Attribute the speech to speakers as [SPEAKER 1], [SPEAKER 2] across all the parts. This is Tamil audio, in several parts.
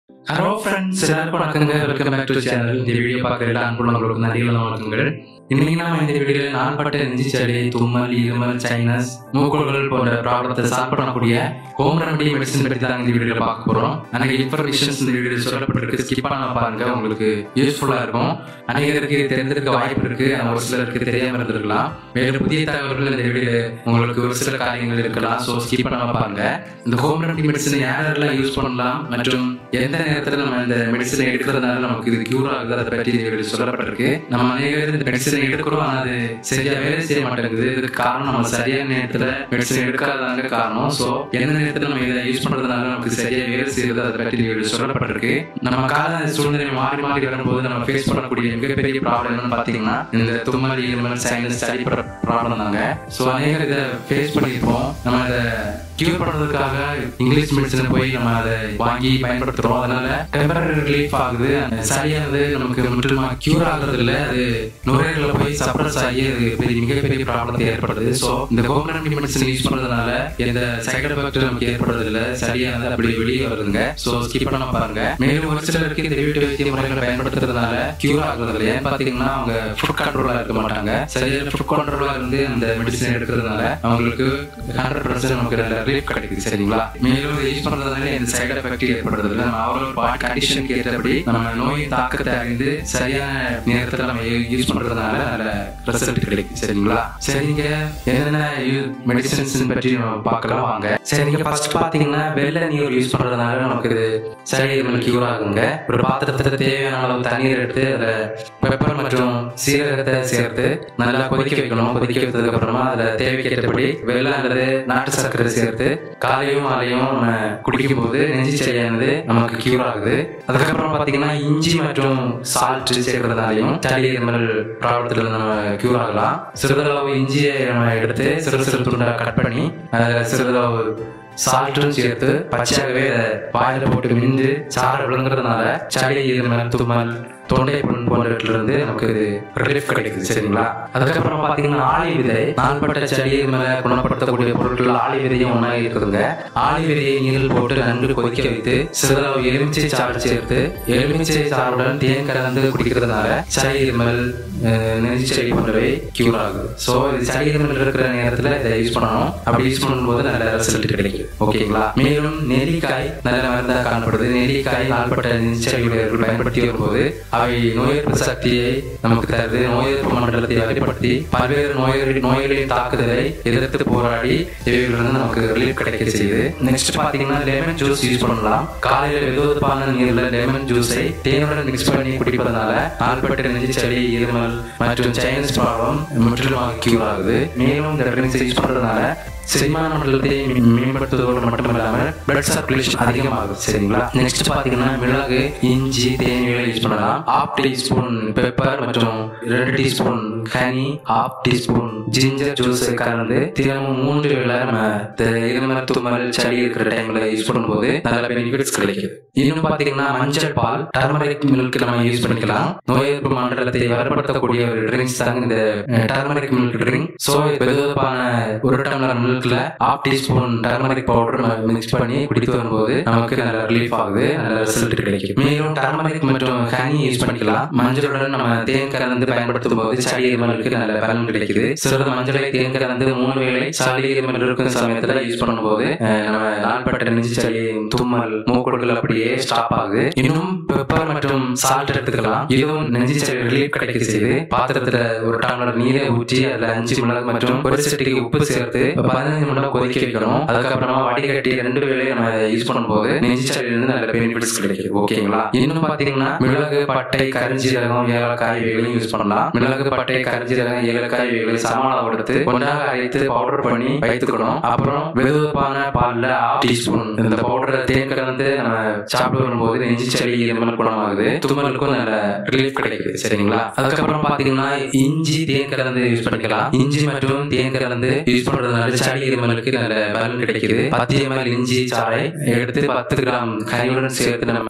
[SPEAKER 1] ஹலோ ஃப்ரெண்ட்ஸ் எல்லாருக்கும் வணக்கங்க வெல்கம் பேக் டு சேனல் இந்த வீடியோ பார்க்குற எல்லா அன்புள்ளவங்களுக்கும் நிறைய வணக்கங்கள் இன்னைக்கு நாம இந்த வீடியோவில் நாள்பட்ட நெஞ்சிச்சளி தும்மல் இருமல் சைனஸ் மூக்கோள்கள் போன்ற ப்ராப்ளத்தை சால்வ் பண்ணக்கூடிய ஹோம் ரெமடி மெடிசன் பற்றி தான் இந்த வீடியோவில் பார்க்க போகிறோம் அன்னைக்கு இன்ஃபர்மேஷன்ஸ் இந்த வீடியோ சொல்லப்பட்டிருக்கு ஸ்கிப் பண்ணாம பாருங்க உங்களுக்கு யூஸ்ஃபுல்லாக இருக்கும் அநேகருக்கு தெரிந்திருக்க வாய்ப்பு இருக்கு ஆனால் ஒரு சிலருக்கு தெரியாம இருந்திருக்கலாம் வேறு புதிய தகவல்கள் இந்த வீடியோ உங்களுக்கு ஒரு சில காரியங்கள் இருக்கலாம் ஸோ ஸ்கிப் பண்ணாம பாருங்க இந்த ஹோம் ரெமடி மெடிசன் யாரெல்லாம் யூஸ் பண்ணலாம் மற்றும் எந்த நேரத்தில் நம்ம இந்த மெடிசனை எடுக்கிறதுனால நமக்கு இது கியூர் ஆகுது அதை பற்றி இந்த வீடியோ சொல்லப்பட்டிருக்கு நம்ம அநேகர் இந்த மெடிசனை எடுக்கிறோம் ஆனா அது சரியா வேலை செய்ய மாட்டேங்குது இதுக்கு காரணம் நம்ம சரியான நேரத்தில் மெடிசன் எடுக்காததாங்க காரணம் ஸோ எந்த நேரத்தில் நம்ம இதை யூஸ் பண்றதுனால நமக்கு சரியா வேலை செய்யுது அதை பற்றி இந்த வீடியோ சொல்லப்பட்டிருக்கு நம்ம கால சூழ்நிலை மாறி மாறி வரும்போது நம்ம ஃபேஸ் பண்ணக்கூடிய மிகப்பெரிய ப்ராப்ளம் என்னன்னு பார்த்தீங்கன்னா இந்த தும்மல் இருமல் சைனஸ் சளி ப்ராப்ளம் தாங்க ஸோ அநேகர் இதை ஃபேஸ் பண்ணியிருப்போம் நம்ம இதை கியூர் பண்றதுக்காக இங்கிலீஷ் மெடிசன் போய் நம்ம அதை வாங்கி பயன்படுத்துறோம் அதனால டெம்பரரி ரிலீஃப் ஆகுது சரியானது நமக்கு முற்றிலுமா கியூர் ஆகுறது இல்ல அது நுரையீரல போய் சப்ரஸ் ஆகி அது பெரிய மிகப்பெரிய ப்ராப்ளத்தை ஏற்படுது ஸோ இந்த கோகனட் மெடிசன் யூஸ் பண்றதுனால எந்த சைடு எஃபெக்ட் நமக்கு ஏற்படுறது இல்ல சரியானது அப்படி வெளியே வருதுங்க ஸோ ஸ்கிப் பண்ண பாருங்க மேலும் ஒரு சிலருக்கு இந்த வீட்டு வைத்திய முறைகளை பயன்படுத்துறதுனால கியூர் ஆகுறது இல்லை ஏன்னு பாத்தீங்கன்னா அவங்க ஃபுட் கண்ட்ரோலா இருக்க மாட்டாங்க சரியான ஃபுட் கண்ட்ரோலா இருந்து அந்த மெடிசன் எடுக்கிறதுனால அவங்களுக்கு ஹண்ட்ரட் பர்சன்ட் நமக்கு நல்ல ரிலீஃப் கிடைக்குது சரிங்களா மேலும் யூஸ் பண்றதுனால எந்த சைடு எஃபெக்ட் ஏற்படுறது இல்லை நம்ம அவரோட பாடி கண்டிஷனுக்கு ஏற்றபடி நம்ம நோயின் தாக்கத்தை அறிந்து சரியான நேரத்தில் நம்ம யூஸ் பண்றதுனால நல்ல ரிசல்ட் கிடைக்கும் சரிங்களா சரிங்க என்னென்ன மெடிசன்ஸ் பற்றி நம்ம பார்க்கலாம் வாங்க சரிங்க ஃபர்ஸ்ட் பாத்தீங்கன்னா வெள்ளை நீர் யூஸ் பண்றதுனால நமக்கு இது சளி கியூர் ஆகுங்க ஒரு பாத்திரத்துல தேவையான அளவு தண்ணீர் எடுத்து அதுல பெப்பர் மற்றும் சீரகத்தை சேர்த்து நல்லா கொதிக்க வைக்கணும் கொதிக்க வைத்ததுக்கு அப்புறமா அதுல தேவைக்கேற்றபடி வெள்ளம் அல்லது நாட்டு சர்க்கரை சேர்த்து காலையும் மாலையும் நம்ம குடிக்கும் போது நெஞ்சு சளியானது நமக்கு கியூர் ஆகுது அதுக்கப்புறம் பாத்தீங்கன்னா இஞ்சி மற்றும் சால்ட் சேர்க்கறதுனாலையும் சளி இருமல் ப்ராப்ளத்துல நம்ம கியூர் ஆகலாம் சிறிதளவு இஞ்சியை நம்ம எடுத்து சிறு சிறு துண்டா கட் பண்ணி அதுல சிறிதளவு சால்ட்டும் சேர்த்து பச்சையாகவே அதை வாயில போட்டு மின்று சாறு விழுங்குறதுனால சளி இருமல் தும்மல் தொண்டை புண் போன்றவற்றிலிருந்து நமக்கு இது ரிலீஃப் கிடைக்குது சரிங்களா அதுக்கப்புறம் பாத்தீங்கன்னா ஆளி விதை நாள்பட்ட சளி மேல குணப்படுத்தக்கூடிய பொருட்கள் ஆளி விதையும் ஒன்றா இருக்குதுங்க ஆளி விதையை நீரில் போட்டு நன்கு கொதிக்க வைத்து சிறிதளவு எலுமிச்சை சாறு சேர்த்து எலுமிச்சை சாறுடன் தேன் கலந்து குடிக்கிறதுனால சளி இருமல் நெஞ்சு சளி போன்றவை கியூர் ஆகுது ஸோ இது சளி இருமல் இருக்கிற நேரத்தில் இதை யூஸ் பண்ணணும் அப்படி யூஸ் பண்ணும்போது நல்ல ரிசல்ட் கிடைக்கும் ஓகேங்களா மேலும் நெல்லிக்காய் நல்ல மருந்தாக காணப்படுது நெல்லிக்காய் நாள்பட்ட நெஞ்சு சளியுடையவர்கள் பயன்படுத்தி வரும்போது அவை நோய் எதிர்ப்பு சக்தியை நமக்கு தருது நோய் எதிர்ப்பு மண்டலத்தை வகைப்படுத்தி பல்வேறு நோய்கள் நோய்களின் தாக்குதலை எதிர்த்து போராடி இவைகளிலிருந்து நமக்கு ரிலீஃப் கிடைக்க செய்யுது நெக்ஸ்ட் பாத்தீங்கன்னா லெமன் ஜூஸ் யூஸ் பண்ணலாம் காலையில வெதுவெதுப்பான நீர்ல லெமன் ஜூஸை தேனுடன் மிக்ஸ் பண்ணி குடிப்பதனால நாள்பட்ட நெஞ்சு சளி இருமல் மற்றும் சைனஸ் ப்ராப்ளம் முற்றிலும் கியூர் ஆகுது மேலும் இந்த ட்ரிங்க்ஸ் யூஸ் பண்றதுனால செரிமான மண்டலத்தை மேம்படுத்துவதோடு மட்டுமல்லாமல் பிளட் சர்க்குலேஷன் அதிகமாகுது சரிங்களா நெக்ஸ்ட் பாத்தீங்கன்னா மிளகு இஞ்சி தேநீரை யூஸ் பண்ணலாம் ஹாஃப் டீ ஸ்பூன் பெப்பர் மற்றும் ரெண்டு teaspoon honey half teaspoon ginger juice கலந்து தினமும் மூன்று வேளை நம்ம இருமல் தும்மல் சளி இருக்கிற டைம்ல யூஸ் பண்ணும்போது நல்ல பெனிஃபிட்ஸ் கிடைக்குது இன்னும் பாத்தீங்கன்னா மஞ்சள் பால் டர்மரிக் மில்க் நம்ம யூஸ் பண்ணிக்கலாம் நோய் எதிர்ப்பு மண்டலத்தை வளப்படுத்தக்கூடிய ஒரு ட்ரிங்க்ஸ் தாங்க இந்த டர்மரிக் மில்க் ட்ரிங்க் ஸோ வெதுவெதுப்பான ஒரு டம்ளர் மில்க்ல half teaspoon turmeric powder mix பண்ணி குடித்து வரும்போது நமக்கு நல்ல ரிலீஃப் ஆகுது நல்ல ரிசல்ட் கிடைக்கும் மேலும் டர்மரிக் மற்றும் ஹனி யூஸ் பண்ணிக்கலாம் மஞ்சளுடன் நம்ம தேன் கலந்து பயன்படுத்தும் போது சளி இருமலுக்கு நல்ல பலன் கிடைக்குது சிறிது மஞ்சளை தேன் கலந்து மூணு வேளை சளி இருமல் இருக்கும் சமயத்துல யூஸ் பண்ணும்போது அஹ், நம்ம நாள்பட்ட நெஞ்சு சளி தும்மல் மூக்குடுகள் அப்படியே ஸ்டாப் ஆகுது இன்னும் பெப்பர் மற்றும் சால்ட் எடுத்துக்கலாம் இதுவும் நெஞ்சு சளி ரிலீஃப் கிடைக்க செய்யுது பாத்திரத்துல ஒரு டம்ளர் நீரை ஊற்றி அதுல அஞ்சு மிளகு மற்றும் ஒரு சிட்டிக்கு உப்பு சேர்த்து பதினஞ்சு நிமிடம் கொதிக்க வைக்கணும் அதுக்கப்புறமா வடிகட்டி ரெண்டு வேளையும் நம்ம யூஸ் பண்ணும்போது நெஞ்சு சளியிலிருந்து நல்ல பெனிஃபிட்ஸ் கிடைக்குது ஓகேங்களா இன்னும் பாத்தீங்கன்னா மிளகு பட்டை கரிஞ்சீரகம் ஏலக்காய் இவைகளையும் யூஸ் பண்ணலாம் மிளகு பட்டை கரிஞ்சீரகம் ஏலக்காய் இவைகளை சம அளவு எடுத்து ஒன்றாக அரைத்து பவுடர் பண்ணி வைத்துக்கணும் அப்புறம் வெதுவெதுப்பான பால்ல ஹாஃப் டீஸ்பூன் இந்த பவுடரை தேன் கலந்து நம்ம சாப்பிட்டு வரும்போது நெஞ்சு சளி இருமல் குணமாகுது தும்மலுக்கும் நல்ல ரிலீஃப் கிடைக்குது சரிங்களா அதுக்கப்புறம் பாத்தீங்கன்னா இஞ்சி தேன் கலந்து யூஸ் பண்ணிக்கலாம் இஞ்சி மற்றும் தேன் கலந்து யூஸ் பண்றதுனால சளி இருமலுக்கு நல்ல பலன் கிடைக்குது பத்து எம்எல் இஞ்சி சாறை எடுத்து பத்து கிராம் கனியுடன் சேர்த்து நம்ம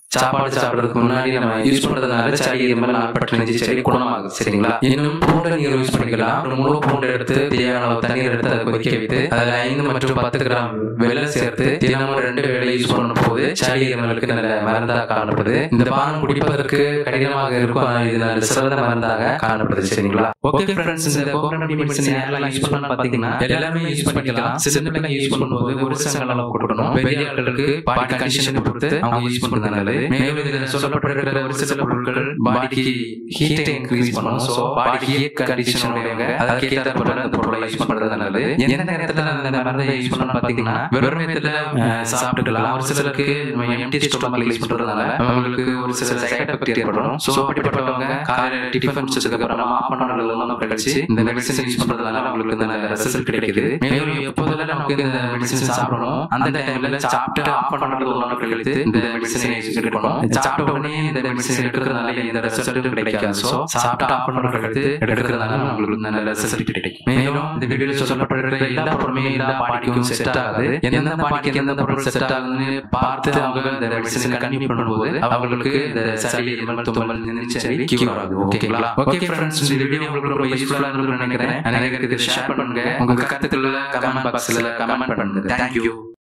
[SPEAKER 1] சாப்பாடு சாப்பிடுறதுக்கு முன்னாடி நம்ம யூஸ் பண்றதுனால சளி இருமல் நாள்பட்ட நெஞ்சு சளி குணமாகுது சரிங்களா இன்னும் பூண்டை நீர் யூஸ் பண்ணிக்கலாம் ஒரு முழு பூண்டை எடுத்து தேவையான அளவு தண்ணீர் எடுத்து அதை கொதிக்க வைத்து அதில் ஐந்து மற்றும் பத்து கிராம் வெள்ளம் சேர்த்து தினமும் ரெண்டு வேளை யூஸ் பண்ணும் போது சளி இருமலுக்கு நல்ல மருந்தாக காணப்படுது இந்த பானம் குடிப்பதற்கு கடினமாக இருக்கும் ஆனால் இது நல்ல சிறந்த மருந்தாக காணப்படுது சரிங்களா ஓகே ஃப்ரெண்ட்ஸ் இந்த கோகனட் மெடிசன் யாரெல்லாம் யூஸ் பண்ணலாம் பாத்தீங்கன்னா எல்லாமே யூஸ் பண்ணிக்கலாம் சின்ன பிள்ளைங்க யூஸ் பண்ணும்போது ஒரு சங்கல் அளவு கொடுக்கணும் பெரிய ஆட்களுக்கு பாடி கண்டிஷன் பொறுத்து அவங்க யூஸ் பண்றது நல்லது மேலும் இதில் சொல்லப்பட்டிருக்கிற ஒரு சில பொருட்கள் பாடிக்கு ஹீட்டை இன்க்ரீஸ் பண்ணும் ஸோ பாடிக்கு ஹீட் கண்டிஷன் உடையவங்க அதற்கு ஏற்ற போல அந்த பொருளை யூஸ் பண்றது நல்லது எந்த நேரத்துல அந்த மருந்தை யூஸ் பண்ணணும் பாத்தீங்கன்னா வெறும் நேரத்துல அஹ், சாப்பிட்டுக்கலாம் ஒரு சிலருக்கு எம்டி ஸ்டொமக்ல யூஸ் பண்றதுனால அவங்களுக்கு ஒரு சில சைட் எஃபெக்ட் ஏற்படும் ஸோ அப்படிப்பட்டவங்க காலையில டிஃபன் முடிச்சதுக்கு அப்புறம் ஆஃப் பண்ணலாம் கழிச்சு இந்த மெடிசன் யூஸ் பண்றதுனால அவங்களுக்கு நல்ல ரிசல்ட் கிடைக்குது மேலும் எப்போதெல்லாம் நமக்கு இந்த மெடிசன் சாப்பிடணும் அந்த டைம்ல சாப்பிட்டு ஆஃப் பண்ணுறது ஒன்று கழித்து இந்த மெடிசனை எடுக்கணும் சாப்பிட்ட உடனே இந்த மெடிசன் எடுக்கிறதுனால எந்த ரிசல்ட்டும் கிடைக்காது ஸோ சாப்பிட்டு ஆஃப் பண்ணுற கழித்து எடுக்கிறதுனால உங்களுக்கு நல்ல ரிசல்ட் கிடைக்கும் மேலும் இந்த வீடியோவில் சொல்லப்பட்டிருக்கிற எல்லா பொருளுமே எல்லா பாடிக்கும் செட் ஆகுது எந்தெந்த பாடிக்கு எந்த பொருள் செட் ஆகுதுன்னு பார்த்து அவங்க இந்த மெடிசனை கண்டினியூ பண்ணும்போது அவங்களுக்கு இந்த சளி இருமல் தும்மல் நெஞ்சு சளி கியூர் ஆகுது ஓகேங்களா ஓகே ஃப்ரெண்ட்ஸ் இந்த வீடியோ உங்களுக்கு ரொம்ப யூஸ்ஃபுல்லாக இருக்கும்னு நினைக்கிறேன் எனக்கு இது ஷேர் பண்ணுங்க உங்க கருத்துக்களை கமெண்ட் பாக்ஸ்ல கமெண்ட் பண்ணுங்க தேங்க்யூ